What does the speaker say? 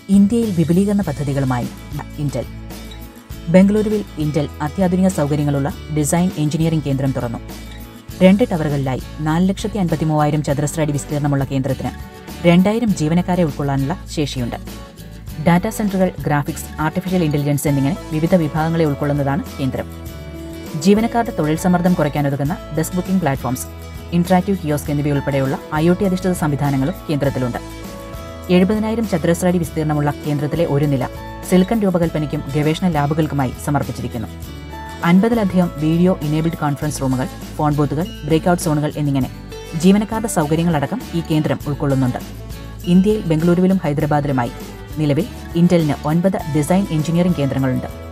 ഇന്ത്യയിൽ വിപുലീകരണ പദ്ധതികളുമായി ഇന്റൽ ബംഗളൂരുവിൽ ഇന്റൽ അത്യാധുനിക സൗകര്യങ്ങളുള്ള ഡിസൈൻ എഞ്ചിനീയറിംഗ് കേന്ദ്രം തുറന്നു രണ്ട് ടവറുകളിലായി നാല് ലക്ഷത്തി അൻപത്തി മൂവായിരം ചതുരശ്ര അടി വിസ്തീർണമുള്ള കേന്ദ്രത്തിന് രണ്ടായിരം ജീവനക്കാരെ ഉൾക്കൊള്ളാനുള്ള ശേഷിയുണ്ട് ഡാറ്റാ സെന്ററുകൾ ഗ്രാഫിക്സ് ആർട്ടിഫിഷ്യൽ ഇന്റലിജൻസ് എന്നിങ്ങനെ വിവിധ വിഭാഗങ്ങളെ ഉൾക്കൊള്ളുന്നതാണ് കേന്ദ്രം ജീവനക്കാരുടെ തൊഴിൽ സമ്മർദ്ദം കുറയ്ക്കാനുതകുന്ന desk booking platforms interactive kiosk എന്നിവയുൾപ്പെടെയുള്ള ഐ ഒ ടി അധിഷ്ഠിത സംവിധാനങ്ങളും കേന്ദ്രത്തിലുണ്ട് എഴുപതിനായിരം ചതുരശ്ര അടി വിസ്തീർണമുള്ള കേന്ദ്രത്തിലെ ഒരു നില സിലിക്കൺ രൂപകൽപ്പനയ്ക്കും ഗവേഷണ ലാബുകൾക്കുമായി സമർപ്പിച്ചിരിക്കുന്നു അൻപതിലധികം വീഡിയോ ഇനേബിൾഡ് കോൺഫറൻസ് റൂമുകൾ ഫോൺ ബൂത്തുകൾ ബ്രേക്ക്ഔട്ട് സോണുകൾ എന്നിങ്ങനെ ജീവനക്കാരുടെ സൗകര്യങ്ങളടക്കം ഈ കേന്ദ്രം ഉൾക്കൊള്ളുന്നുണ്ട് ഇന്ത്യയിൽ ബംഗളൂരുവിലും ഹൈദരാബാദിലുമായി നിലവിൽ ഇന്റലിന് ഒൻപത് ഡിസൈൻ എഞ്ചിനീയറിംഗ് കേന്ദ്രങ്ങളുണ്ട്